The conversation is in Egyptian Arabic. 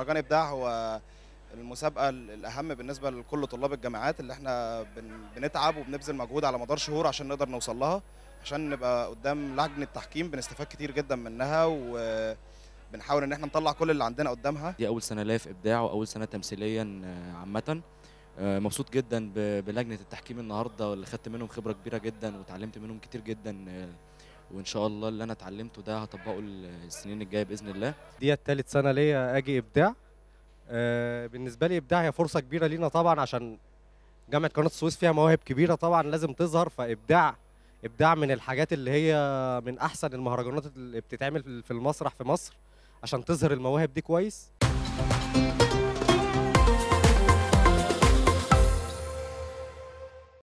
مهرجان ابداع هو المسابقه الاهم بالنسبه لكل طلاب الجامعات اللي احنا بن- بنتعب وبنبذل مجهود على مدار شهور عشان نقدر نوصل لها عشان نبقى قدام لجنه التحكيم بنستفاد كتير جدا منها وبنحاول ان احنا نطلع كل اللي عندنا قدامها دي اول سنه ليا في ابداع واول سنه تمثيليا آه، عامه آه، مبسوط جدا ب- بلجنه التحكيم النهارده اللي خدت منهم خبره كبيره جدا وتعلمت منهم كتير جدا آه، وان شاء الله اللي انا اتعلمته ده هطبقه السنين الجايه باذن الله دي التالت سنة ليا أجي إبداع آه، بالنسبة لي إبداع هي فرصة كبيرة لينا طبعا عشان جامعة قناة السويس فيها مواهب كبيرة طبعا لازم تظهر فإبداع إبداع من الحاجات اللي هي من أحسن المهرجانات اللي بتتعمل في المسرح في مصر عشان تظهر المواهب دي كويس